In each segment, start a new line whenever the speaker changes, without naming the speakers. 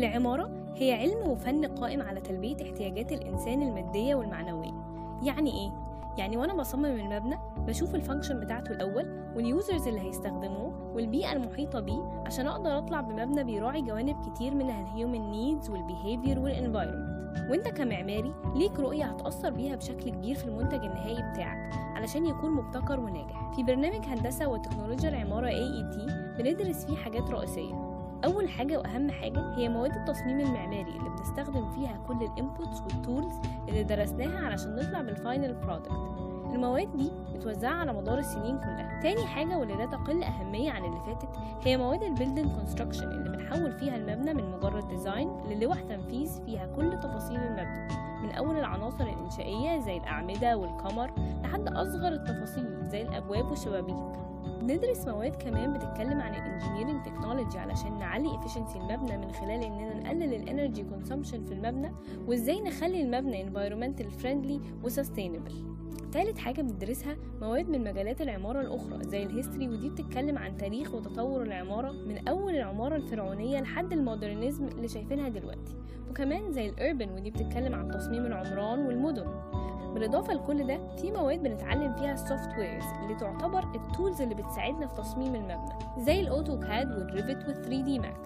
العمارة هي علم وفن قائم على تلبية احتياجات الإنسان المادية والمعنوية يعني إيه؟ يعني وأنا بصمم المبنى بشوف الفانكشن بتاعته الأول واليوزرز اللي هيستخدموه والبيئة المحيطة بيه عشان أقدر أطلع بمبنى بيراعي جوانب كتير منها الهيومن نيدز والبيهيفير والانفايرمنت وانت كمعماري ليك رؤية هتأثر بيها بشكل كبير في المنتج النهائي بتاعك علشان يكون مبتكر وناجح في برنامج هندسة وتكنولوجيا العمارة AET بندرس فيه حاجات رئيسية أول حاجة وأهم حاجة هي مواد التصميم المعماري اللي بنستخدم فيها كل الانبوتس والتولز اللي درسناها علشان نطلع بالفاينل برودكت المواد دي متوزعة على مدار السنين كلها تاني حاجة واللي لا تقل أهمية عن اللي فاتت هي مواد البيلدينج كونستراكشن اللي بنحول فيها المبنى من مجرد ديزاين للوح تنفيذ فيها كل تفاصيل المبنى من أول العناصر الإنشائية زي الأعمدة والقمر لحد أصغر التفاصيل زي الأبواب والشبابيك بندرس مواد كمان بتتكلم عن الانجينيرنج تكنولوجي علشان نعلي افشنسي المبنى من خلال اننا نقلل الانرجي كونسومشن في المبنى وازاي نخلي المبنى environmental friendly وسستينبل تالت حاجة بندرسها مواد من مجالات العمارة الأخرى زي الهيستوري ودي بتتكلم عن تاريخ وتطور العمارة من أول العمارة الفرعونية لحد المودرنزم اللي شايفينها دلوقتي وكمان زي الأربن ودي بتتكلم عن تصميم العمران والمدن بالإضافة لكل ده في مواد بنتعلم فيها السوفت ويرز اللي تعتبر التولز اللي بتساعدنا في تصميم المبنى زي الأوتوكاد والريفت وال 3 دي ماكس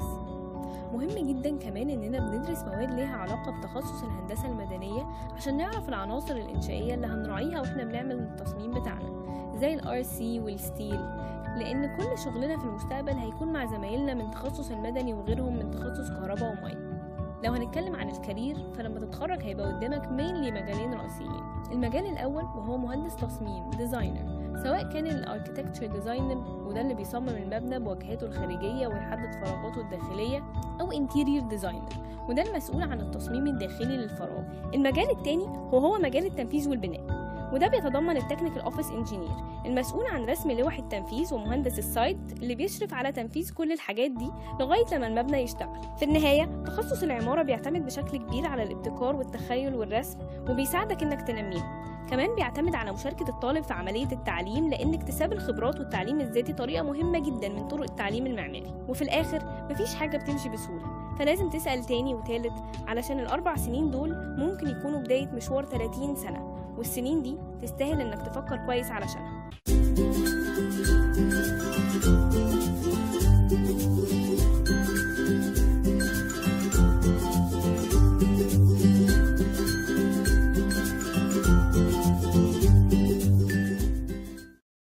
مهم جدا كمان اننا بندرس مواد ليها علاقة بتخصص الهندسة المدنية عشان نعرف العناصر الإنشائية اللي هنراعيها واحنا بنعمل التصميم بتاعنا زي الار سي والستيل لأن كل شغلنا في المستقبل هيكون مع زمايلنا من تخصص المدني وغيرهم من تخصص كهرباء ومية لو هنتكلم عن الكارير فلما تتخرج هيبقى قدامك مينلي مجالين رئيسيين المجال الأول وهو مهندس تصميم ديزاينر سواء كان الاركتكتشر ديزاينر وده اللي بيصمم المبنى بواجهاته الخارجية ويحدد فراغاته الداخلية أو انتيرير ديزاينر وده المسؤول عن التصميم الداخلي للفراغ المجال التاني هو هو مجال التنفيذ والبناء وده بيتضمن التكنيكال اوفيس انجينير المسؤول عن رسم لوح التنفيذ ومهندس السايت اللي بيشرف على تنفيذ كل الحاجات دي لغايه لما المبنى يشتغل في النهايه تخصص العماره بيعتمد بشكل كبير على الابتكار والتخيل والرسم وبيساعدك انك تنميه كمان بيعتمد على مشاركة الطالب في عملية التعليم لأن اكتساب الخبرات والتعليم الذاتي طريقة مهمة جدا من طرق التعليم المعماري وفي الآخر مفيش حاجة بتمشي بسهولة فلازم تسأل تاني وتالت علشان الأربع سنين دول ممكن يكونوا بداية مشوار 30 سنة والسنين دي تستاهل إنك تفكر كويس علشانها